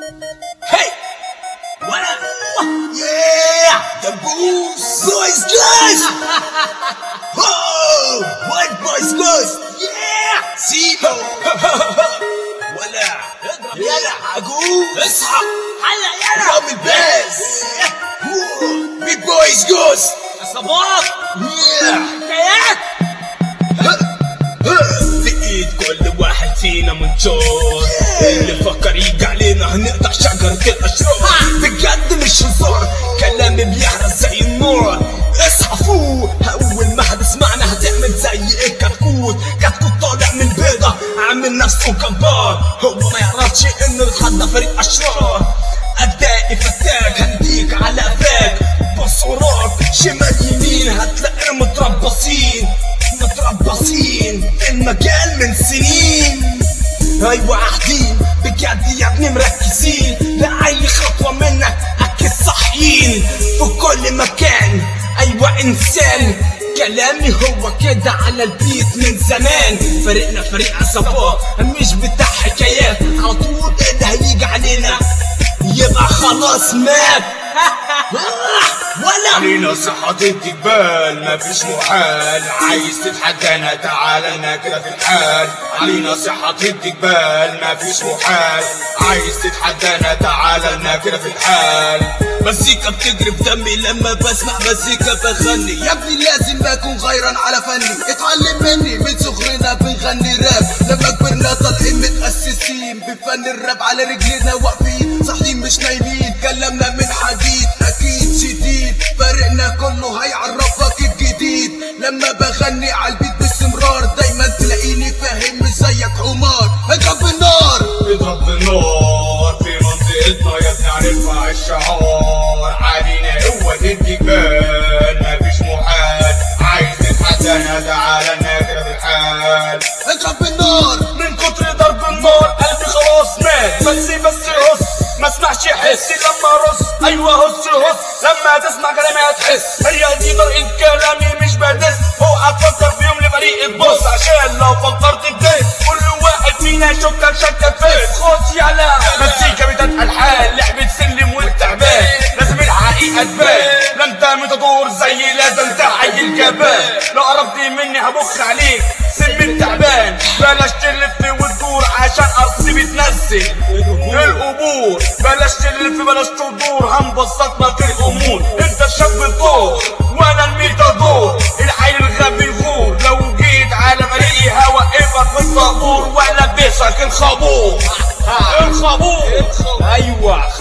Hey! What up? Yeah! The booze! Boys, guys! oh! What boys, guys? Yeah! سيبو ولا يلا عقول اصحى هلا يلا قوم الباس بيج بويز جوز صباح Yeah! حكايات لقيت كل واحد فينا منشور اللي فكر يجي علينا هنقطع شجرة الأشرار بجد مش هزار كلامي بيحرق زي النار اصحى فوق أول ما هتسمعنا هتعمل زي الكتكوت كتكوت طالع من بيضة عامل نفسه جبار هو ما يعرفش إنه يتحدى فريق أشرار أدائي فتاك هنديك على قفاك بص وراك شمال يمين هتلاقي متربصين متربصين في المجال من سنين ايوه قاعدين بجد يا ابني مركزين لأي خطوة منك أكيد صاحيين في كل مكان أيوة إنسان كلامي هو كده على البيت من زمان فريقنا فريق عصابات مش بتاع حكايات على طول اللي هيجي علينا يبقى خلاص مات ولا علينا صحة الجبال مفيش محال عايز تتحدانا تعالى لنا كده في الحال علينا صحة الجبال مفيش محال عايز تتحدانا تعالى لنا كده في الحال مزيكا بتجري في دمي لما بسمع مزيكا بغني يا ابني لازم اكون غيران على فني اتعلم مني من صغرنا بنغني راب لما كبرنا طالعين متأسسين بفن الراب على رجلنا واقفين صاحيين مش نايمين كلامنا من حديد اكيد شديد فريقنا كله هيعرفك الجديد لما بغني على البيت باستمرار دايما تلاقيني فاهم مش زيك حمار اضرب بالنار اضرب بالنار في منطقتنا يا ابني هنرفع الشعار علينا قوة الجبال مفيش محال عايز تتحدانا تعالى لنا كده في الحال اضرب بالنار من كتر ضرب النار قلبي خلاص مات بس بس هس ما اسمعش حس لما رص ايوه هس هس لما تسمع كلامي هتحس هي دي طريقة كلامي مش بدس اوعى تفكر في يوم لفريق البص عشان لو فكرت تدس كل واحد فينا يشكك شكك فيس خش يلا مزيكا بتتقل الحال لعبة سلم والتعبان لازم الحقيقة تبان لا انت متدور زي لازم تحيي الجبان لو قربت مني هبخ عليك سم التعبان بلاش تلف وتدور عشان ارضي بتنزل القبور بلاش تلف بلاش تدور هنبسط لك الامور انت الشاب الدور وانا الميتادور العيل الغبي الغور لو جيت على فريقي هوقفك في الطابور وانا بيسك الخابور الخابور ايوه